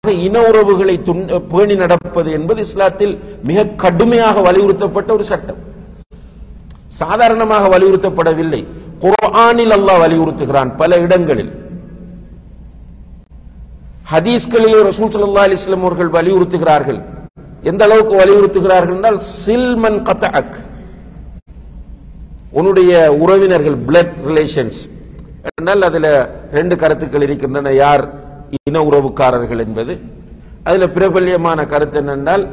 இன உறவுகளை துன்- பேணி நடப்பது என்பது இஸ்லாத்தில் மிக கடுமையாக வலியுறுத்தப்பட்ட ஒரு சட்டம் சாதாரணமாக வலியுறுத்தப்படவில்லை குர்ஆனில் அல்லாஹ் வலியுறுத்துகிறான் பல இடங்களில் ஹதீஸ்களிலே ரசூல் ஸல்லல்லாஹு அலைஹி வஸல்லம் அவர்கள் வலியுறுத்துகிறார்கள் எந்த அளவுக்கு வலியுறுத்துகிறார்கள் என்றால் சில்மன் கத்தஅக் உன்னுடைய உறவினர்கள் பிளட் ரிலேஷன்ஸ் என்றால் அதுல ரெண்டு கருத்துக்கள் இருக்கின்றன யார் இன உறவுக்காரர்கள் என்பது அதுல பிரபல்யமான கருத்து என்னென்றால்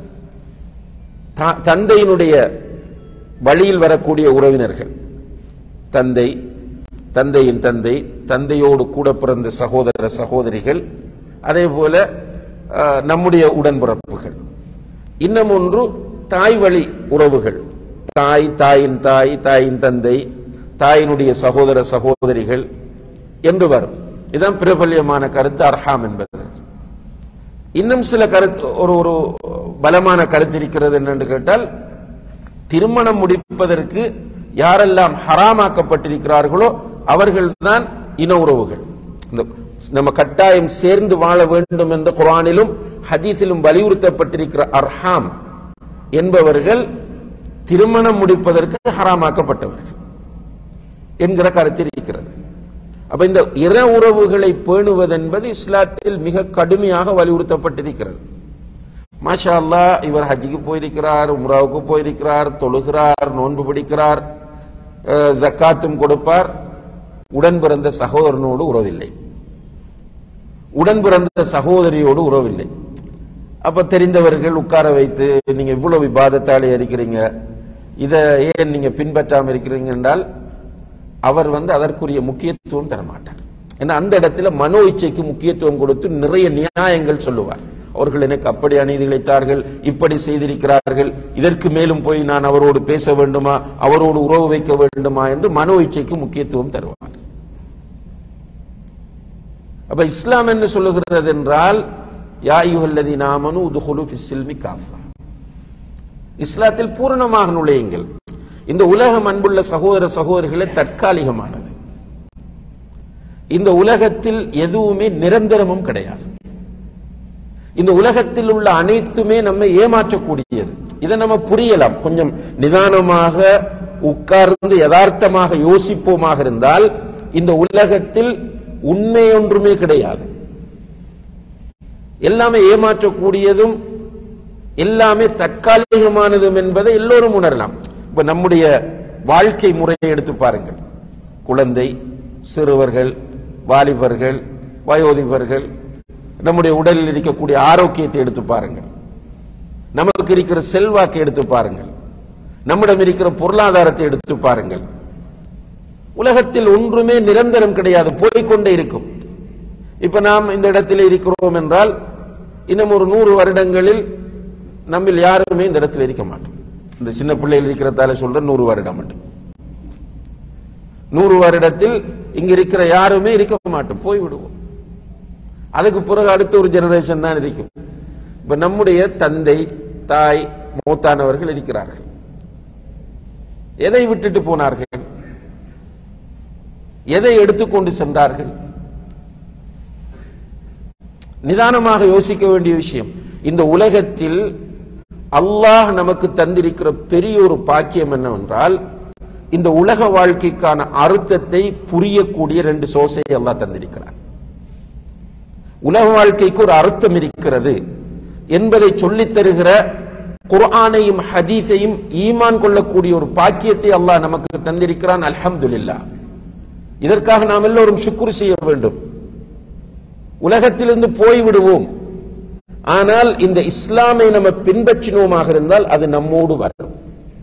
த- தந்தையினுடைய வழியில் வரக்கூடிய உறவினர்கள் தந்தை தந்தையின் தந்தை தந்தையோடு கூட பிறந்த சகோதர சகோதரிகள் அதே போல அஹ், நம்முடைய உடன்பிறப்புகள் இன்னும் ஒன்று தாய் வழி உறவுகள் தாய் தாயின் தாய் தாயின் தந்தை தாயினுடைய சகோதர சகோதரிகள் என்று வரும் இதுதான் பிரபல்யமான கருத்து அர்ஹாம் என்பது இன்னும் சில கருத்து ஒரு ஒரு பலமான கருத்து இருக்கிறது என்னென்று கேட்டால் திருமணம் முடிப்பதற்கு யாரெல்லாம் ஹராமாக்கப்பட்டிருக்கிறார்களோ அவர்கள்தான் இன உறவுகள் இந்த நம்ம கட்டாயம் சேர்ந்து வாழ வேண்டும் என்ற குர்ஆனிலும் ஹதீஸிலும் வலியுறுத்தப்பட்டிருக்கிற அர்ஹாம் என்பவர்கள் திருமணம் முடிப்பதற்கு ஹராமாக்கப்பட்டவர்கள் என்கிற கருத்து இருக்கிறது அப்ப இந்த இன உறவுகளை பேணுவது என்பது இஸ்லாத்தில் மிக கடுமையாக வலியுறுத்தப்பட்டிருக்கிறது மாஷா அல்லாஹ் இவர் ஹஜ்ஜுக்கு போயிருக்கிறார் உம்ராவுக்கு போயிருக்கிறார் தொழுகிறார் நோன்பு பிடிக்கிறார் அஹ், ஜக்காத்தும் கொடுப்பார் உடன் பிறந்த சகோதரனோடு உறவில்லை உடன் பிறந்த சகோதரியோடு உறவில்லை அப்ப தெரிந்தவர்கள் உட்கார வைத்து நீங்க இவ்வளவு விவாதத்தாலே இருக்கிறீங்க இதை ஏன் நீங்க பின்பற்றாம இருக்கிறீங்க என்றால் அவர் வந்து அதற்குரிய முக்கியத்துவம் தர மாட்டார் ஏன்னா அந்த இடத்துல மனோ இச்சைக்கு முக்கியத்துவம் கொடுத்து நிறைய நியாயங்கள் சொல்லுவார் அவர்கள் எனக்கு அப்படி அநீதி இழைத்தார்கள் இப்படி செய்திருக்கிறார்கள் இதற்கு மேலும் போய் நான் அவரோடு பேச வேண்டுமா அவரோடு உறவு வைக்க வேண்டுமா என்று மனோ இச்சைக்கு முக்கியத்துவம் தருவார் அப்ப இஸ்லாம் என்ன சொல்லுகிறது என்றால் யா யுஹல்லதி நாமனு உதுகுலு ஃபிஸ்ஸில்மி காஃபா இஸ்லாத்தில் பூரணமாக நுழையுங்கள் இந்த உலகம் அன்புள்ள சகோதர சகோதரிகளே தற்காலிகமானது இந்த உலகத்தில் எதுவுமே நிரந்தரமும் கிடையாது இந்த உலகத்தில் உள்ள அனைத்துமே நம்மை ஏமாற்றக்கூடியது இதை நம்ம புரியலாம் கொஞ்சம் நிதானமாக உட்கார்ந்து யதார்த்தமாக யோசிப்போமாக இருந்தால் இந்த உலகத்தில் உண்மை ஒன்றுமே கிடையாது எல்லாமே ஏமாற்றக்கூடியதும் எல்லாமே தற்காலிகமானதும் என்பதை எல்லோரும் உணரலாம் இப்ப நம்முடைய வாழ்க்கை முறையை எடுத்து பாருங்கள் குழந்தை சிறுவர்கள் வாலிபர்கள் வயோதிபர்கள் நம்முடைய உடலில் இருக்கக்கூடிய ஆரோக்கியத்தை எடுத்து பாருங்கள் நமக்கு இருக்கிற செல்வாக்கை எடுத்து பாருங்கள் நம்மிடம் இருக்கிற பொருளாதாரத்தை எடுத்து பாருங்கள் உலகத்தில் ஒன்றுமே நிரந்தரம் கிடையாது போய்க்கொண்டே இருக்கும் இப்ப நாம் இந்த இடத்தில் இருக்கிறோம் என்றால் இன்னும் ஒரு நூறு வருடங்களில் நம்மில் யாருமே இந்த இடத்தில் இருக்க மாட்டோம் இந்த சின்ன பிள்ளைகள் இருக்கிறதால சொல்ற நூறு வருடம் மட்டும் நூறு வருடத்தில் இங்க இருக்கிற யாருமே இருக்க மாட்டோம் போய் விடுவோம் அதுக்கு பிறகு அடுத்த ஒரு ஜெனரேஷன் தான் இருக்கும் இப்ப நம்முடைய தந்தை தாய் மூத்தானவர்கள் இருக்கிறார்கள் எதை விட்டுட்டு போனார்கள் எதை எடுத்துக்கொண்டு சென்றார்கள் நிதானமாக யோசிக்க வேண்டிய விஷயம் இந்த உலகத்தில் அல்லாஹ் நமக்கு தந்திருக்கிற பெரிய ஒரு பாக்கியம் என்னவென்றால் இந்த உலக வாழ்க்கைக்கான அர்த்தத்தை புரியக்கூடிய ரெண்டு சோசையை அல்லாஹ் தந்திருக்கிறார் உலக வாழ்க்கைக்கு ஒரு அர்த்தம் இருக்கிறது என்பதை சொல்லித் தருகிற குர்ஆனையும் ஹதீஸையும் ஈமான் கொள்ளக்கூடிய ஒரு பாக்கியத்தை அல்லாஹ் நமக்கு தந்திருக்கிறான் அல்ஹம்துலில்லாஹ் இதற்காக நாம் எல்லோரும் சுக்குரு செய்ய வேண்டும் உலகத்திலிருந்து போய்விடுவோம் ஆனால் இந்த இஸ்லாமை நம்ம பின்பற்றினோமாக இருந்தால் அது நம்மோடு வரும்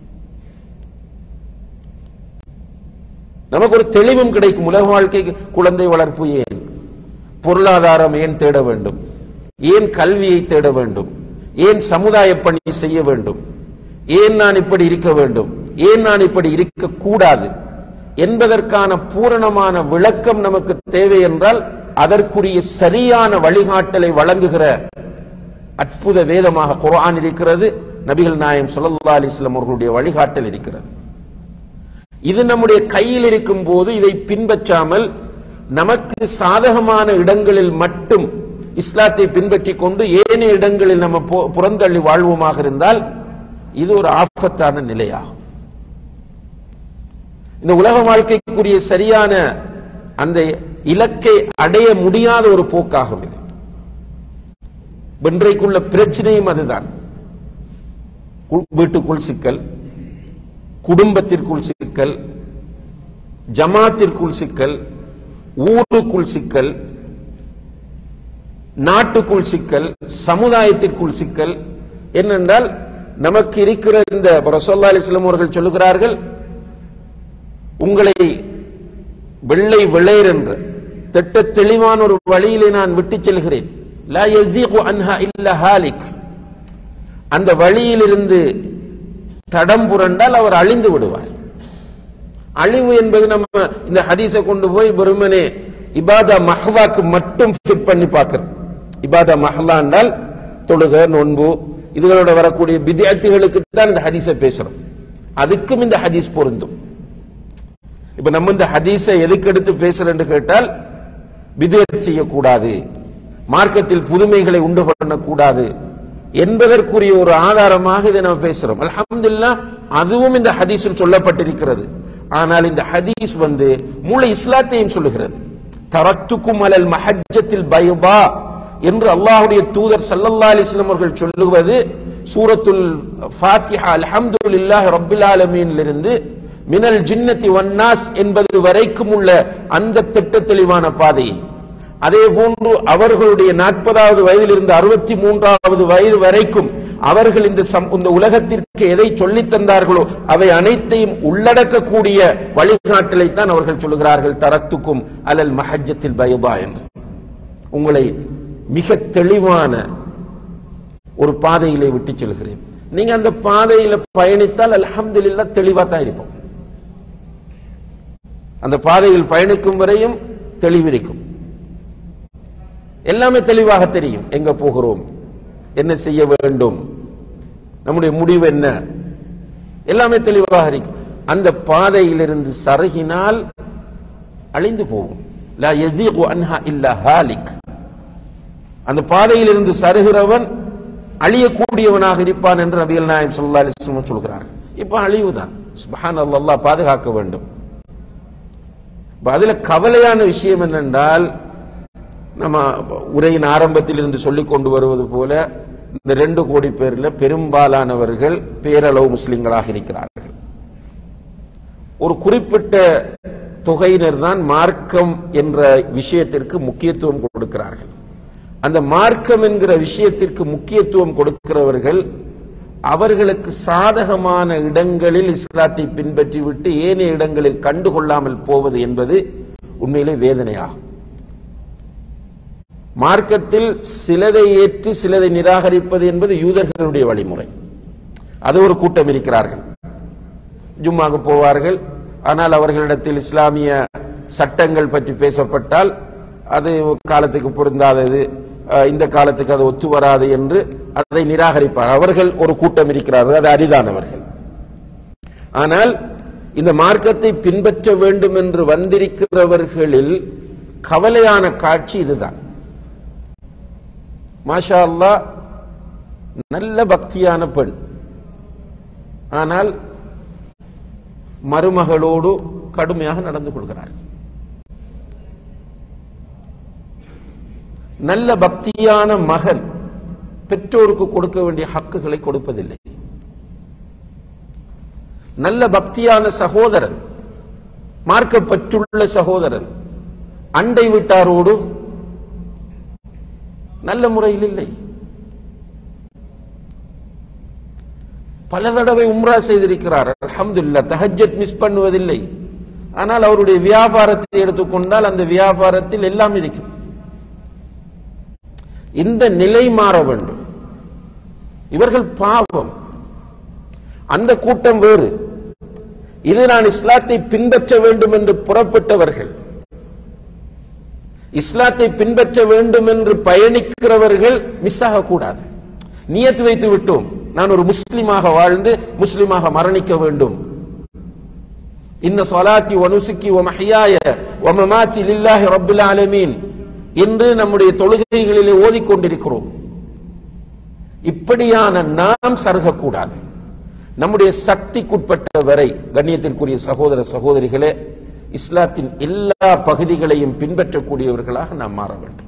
நமக்கு ஒரு தெளிவும் கிடைக்கும் உலக வாழ்க்கைக்கு குழந்தை வளர்ப்பு ஏன் பொருளாதாரம் ஏன் தேட வேண்டும் ஏன் கல்வியை தேட வேண்டும் ஏன் சமுதாய பணி செய்ய வேண்டும் ஏன் நான் இப்படி இருக்க வேண்டும் ஏன் நான் இப்படி இருக்க கூடாது என்பதற்கான பூரணமான விளக்கம் நமக்கு தேவை என்றால் அதற்குரிய சரியான வழிகாட்டலை வழங்குகிற அற்புத வேதமாக குர்ஆன் இருக்கிறது நபிகள் நாயம் ஸல்லல்லாஹு அலைஹி வஸல்லம் அவர்களுடைய வழிகாட்டல் இருக்கிறது இது நம்முடைய கையில் இருக்கும் போது இதை பின்பற்றாமல் நமக்கு சாதகமான இடங்களில் மட்டும் இஸ்லாத்தை பின்பற்றி கொண்டு ஏனைய இடங்களில் நம்ம பு- புறந்தள்ளி வாழ்வோமாக இருந்தால் இது ஒரு ஆபத்தான நிலையாகும் இந்த உலக வாழ்க்கைக்குரிய சரியான அந்த இலக்கை அடைய முடியாத ஒரு போக்காகும் இது இன்றைக்குள்ள பிரச்சனையும் அதுதான் கு- வீட்டுக்குள் சிக்கல் குடும்பத்திற்குள் சிக்கல் ஜமாத்திற்குள் சிக்கல் ஊருக்குள் சிக்கல் நாட்டுக்குள் சிக்கல் சமுதாயத்திற்குள் சிக்கல் என்னென்றால் நமக்கு இருக்கிற இந்த ரசோல்லா அலிஸ்லாம் அவர்கள் சொல்லுகிறார்கள் உங்களை வெள்ளை வெள்ளையர் என்ற திட்ட தெளிவான ஒரு வழியிலே நான் விட்டுச் செல்கிறேன் லா யஸீகு அன்ஹா இல்ல ஹாலிக் அந்த வழியிலிருந்து தடம் புரண்டால் அவர் அழிந்து விடுவார் அழிவு என்பது நம்ம இந்த ஹதீஸை கொண்டு போய் வெறுமனே இபாதா மஹ்வாக்கு மட்டும் ஃபிட் பண்ணி பார்க்கிறோம் இபாதா மஹ்லா என்றால் தொழுக நோன்பு இதுகளோட வரக்கூடிய வித்தியார்த்திகளுக்கு தான் இந்த ஹதீஸை பேசுறோம் அதுக்கும் இந்த ஹதீஸ் பொருந்தும் இப்ப நம்ம இந்த ஹதீஸை எதுக்கு எடுத்து பேசுறேன்னு கேட்டால் விதத் செய்யக்கூடாது மார்க்கத்தில் புதுமைகளை உண்டு பண்ணக்கூடாது என்பதற்குரிய ஒரு ஆதாரமாக இதை நம்ம பேசுறோம் அல்ஹம்துலில்லாஹ் அதுவும் இந்த ஹதீஸில் சொல்லப்பட்டிருக்கிறது ஆனால் இந்த ஹதீஸ் வந்து முழு இஸ்லாத்தையும் சொல்லுகிறது தரத்துக்கும் அலல் மஹஜத்தில் பைதா என்று அல்லாஹ்வுடைய தூதர் ஸல்லல்லாஹு அலைஹி வஸல்லம் அவர்கள் சொல்லுவது சூரத்துல் ஃபாத்திஹா அல்ஹம்துலில்லாஹி ரப்பில் ஆலமீனிலிருந்து மினல் ஜின்னத்தி வன்னாஸ் என்பது வரைக்கும் உள்ள அந்த திட்ட தெளிவான பாதையை அதே போன்று அவர்களுடைய நாற்பதாவது வயதிலிருந்து அறுபத்தி மூன்றாவது வயது வரைக்கும் அவர்கள் இந்த சம்- இந்த உலகத்திற்கு எதை சொல்லித் தந்தார்களோ அவை அனைத்தையும் உள்ளடக்கக்கூடிய வழிகாட்டலை தான் அவர்கள் சொல்லுகிறார்கள் தரத்துக்கும் அலல் மஹஜத்தில் பயபா என்று உங்களை மிக தெளிவான ஒரு பாதையிலே விட்டு செல்கிறேன் நீங்க அந்த பாதையில பயணித்தால் அல்ஹம்துலில்லாஹ் தெளிவா தான் இருப்போம் அந்த பாதையில் பயணிக்கும் வரையும் தெளிவிருக்கும் எல்லாமே தெளிவாக தெரியும் எங்க போகிறோம் என்ன செய்ய வேண்டும் நம்முடைய முடிவு என்ன எல்லாமே தெளிவாக இருக்கும் அந்த பாதையிலிருந்து சருகினால் அழிந்து போகும் லா யஸீகு அன்ஹா இல்லா ஹாலிக் அந்த பாதையிலிருந்து சருகிறவன் அழியக்கூடியவனாக இருப்பான் என்று நபிகள் நாயம் ஸல்லல்லாஹு அலைஹி வஸல்லம் சொல்கிறார்கள் இப்ப அழிவுதான் சுப்ஹானல்லாஹ் அல்லாஹ் பாதுகாக்க வேண்டும் இப்ப அதுல கவலையான விஷயம் என்னென்றால் நம்ம உரையின் ஆரம்பத்தில் இருந்து சொல்லிக் கொண்டு வருவது போல இந்த ரெண்டு கோடி பேர்ல பெரும்பாலானவர்கள் பேரளவு முஸ்லிம்களாக இருக்கிறார்கள் ஒரு குறிப்பிட்ட தொகையினர் தான் மார்க்கம் என்ற விஷயத்திற்கு முக்கியத்துவம் கொடுக்கிறார்கள் அந்த மார்க்கம் என்கிற விஷயத்திற்கு முக்கியத்துவம் கொடுக்கிறவர்கள் அவர்களுக்கு சாதகமான இடங்களில் இஸ்லாத்தை பின்பற்றி விட்டு ஏனைய இடங்களில் கண்டுகொள்ளாமல் போவது என்பது உண்மையிலே வேதனையாகும் மார்க்கத்தில் சிலதை ஏற்று சிலதை நிராகரிப்பது என்பது யூதர்களுடைய வழிமுறை அது ஒரு கூட்டம் இருக்கிறார்கள் ஜும்மாக்கு போவார்கள் ஆனால் அவர்களிடத்தில் இஸ்லாமிய சட்டங்கள் பற்றி பேசப்பட்டால் அது காலத்துக்கு பொருந்தாதது அஹ், இந்த காலத்துக்கு அது ஒத்து வராது என்று அதை நிராகரிப்பார் அவர்கள் ஒரு கூட்டம் இருக்கிறார்கள் அது அரிதானவர்கள் ஆனால் இந்த மார்க்கத்தை பின்பற்ற வேண்டும் என்று வந்திருக்கிறவர்களில் கவலையான காட்சி இதுதான் மாஷா அல்லாஹ் நல்ல பக்தியான பெண் ஆனால் மருமகளோடு கடுமையாக நடந்து கொள்கிறார் நல்ல பக்தியான மகன் பெற்றோருக்கு கொடுக்க வேண்டிய ஹக்குகளை கொடுப்பதில்லை நல்ல பக்தியான சகோதரன் மார்க்கப்பற்றுள்ள சகோதரன் அண்டை வீட்டாரோடு நல்ல முறையில் இல்லை பல தடவை உம்ரா செய்திருக்கிறார் அல்ஹம்துலில்லாஹ் தஹஜ்ஜத் மிஸ் பண்ணுவதில்லை ஆனால் அவருடைய வியாபாரத்தை எடுத்துக்கொண்டால் அந்த வியாபாரத்தில் எல்லாம் இருக்கும் இந்த நிலை மாற வேண்டும் இவர்கள் பாவம் அந்த கூட்டம் வேறு இது நான் இஸ்லாத்தை பின்பற்ற வேண்டும் என்று புறப்பட்டவர்கள் இஸ்லாத்தை பின்பற்ற வேண்டும் என்று பயணிக்கிறவர்கள் மிஸ் ஆகக்கூடாது நியத்து வைத்து விட்டோம் நான் ஒரு முஸ்லிமாக வாழ்ந்து முஸ்லிமாக மரணிக்க வேண்டும் இன்ன சொலாத்தி வனுசுக்கி வ மஹ்யாய வ மமாத்தி லில்லாஹி ரப்பில் ஆலமீன் என்று நம்முடைய தொழுகைகளிலே ஓதிக்கொண்டிருக்கிறோம் இப்படியான நாம் சருகக்கூடாது நம்முடைய சக்திக்குட்பட்ட வரை கண்ணியத்திற்குரிய சகோதர சகோதரிகளே இஸ்லாத்தின் எல்லா பகுதிகளையும் பின்பற்றக்கூடியவர்களாக நாம் மாற வேண்டும்